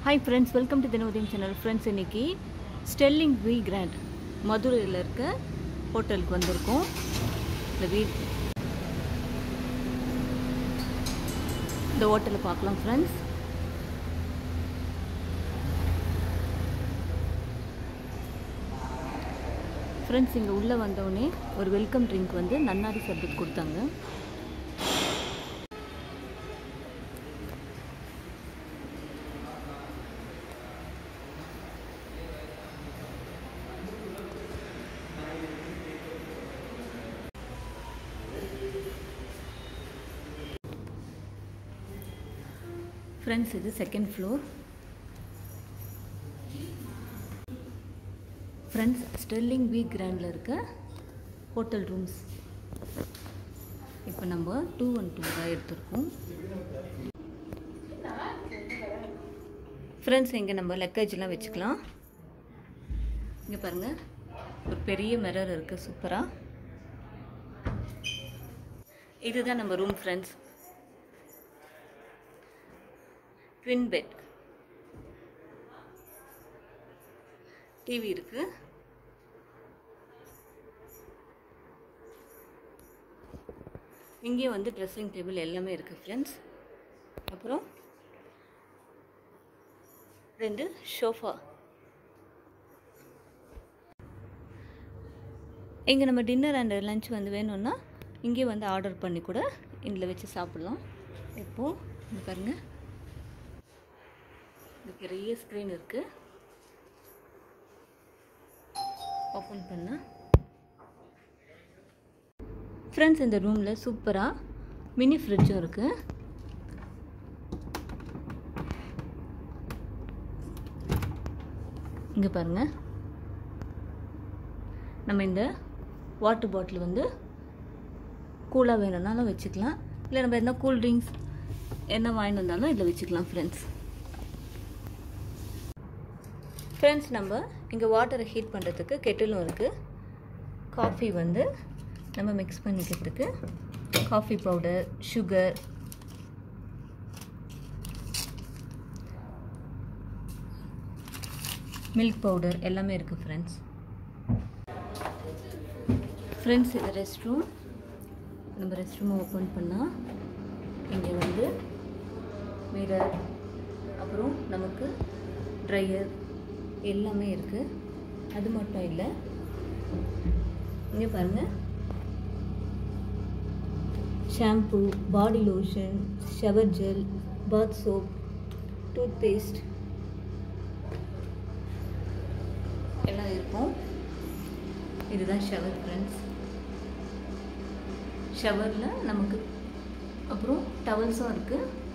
hi friends welcome to Dinodayam channel friends இன்னைக்கு sterling we grand மதுரையில் இருக்க ஹோட்டலுக்கு வந்திருக்கோம் இந்த வீ இந்த ஹோட்டலை பார்க்கலாம் ஃப்ரெண்ட்ஸ் ஃப்ரெண்ட்ஸ் இங்கே உள்ளே வந்தோடனே ஒரு வெல்கம் ட்ரிங்க் வந்து நன்னாரி சர்பத் கொடுத்தாங்க ஃப்ரெண்ட்ஸ் இது second floor friends sterling V கிராண்டில் இருக்க ஹோட்டல் ரூம்ஸ் இப்போ நம்ம டூ ஒன் டூ தான் எடுத்திருக்கோம் ஃப்ரெண்ட்ஸ் இங்கே நம்ம லக்கேஜ்லாம் வச்சுக்கலாம் இங்கே பாருங்கள் ஒரு பெரிய மிரர் இருக்குது சூப்பராக இதுதான் நம்ம room friends twin bed TV இருக்கு இங்கே வந்து ட்ரெஸ்ஸிங் டேபிள் எல்லாமே இருக்குது ஃப்ரெண்ட்ஸ் அப்புறம் ரெண்டு ஷோஃபா இங்கே நம்ம டின்னர் அண்ட் லஞ்ச் வந்து வேணும்னா இங்கே வந்து ஆர்டர் பண்ணி கூட இதில் வச்சு சாப்பிட்லாம் இப்போது இங்கே பாருங்கள் இது பெரிய ஸ்க்ரீன் இருக்குது ஓப்பன் பண்ண ஃப்ரெண்ட்ஸ் இந்த ரூமில் சூப்பராக மினி ஃப்ரிட்ஜும் இருக்குது இங்கே பாருங்கள் நம்ம இந்த வாட்டர் பாட்டில் வந்து கூலாக வேணும்னாலும் வச்சுக்கலாம் இல்லை நம்ம என்ன கூல் ட்ரிங்க்ஸ் என்ன வாங்கிட்டு வந்தாலும் இதில் வச்சுக்கலாம் ஃப்ரெண்ட்ஸ் ஃப்ரெண்ட்ஸ் நம்ம இங்கே வாட்டரை ஹீட் பண்ணுறதுக்கு கெட்டிலும் இருக்குது காஃபி வந்து நம்ம மிக்ஸ் பண்ணிக்கிறதுக்கு coffee powder sugar milk powder எல்லாமே இருக்குது ஃப்ரெண்ட்ஸ் ஃப்ரெண்ட்ஸ் இது ரெஸ்ட் ரூம் நம்ம ரெஸ்ட் ரூமை ஓப்பன் பண்ணால் இங்கே வந்து மிரர் அப்புறம் நமக்கு ட்ரையர் எல்லாமே இருக்குது அது மட்டும் இல்லை இங்கே பாருங்கள் shampoo body lotion shower gel bath soap tooth paste எல்லாம் இருக்கும் இதுதான் ஷவர் ஃப்ரெண்ட்ஸ் ஷவரில் நமக்கு அப்புறம் டவல்ஸும் இருக்குது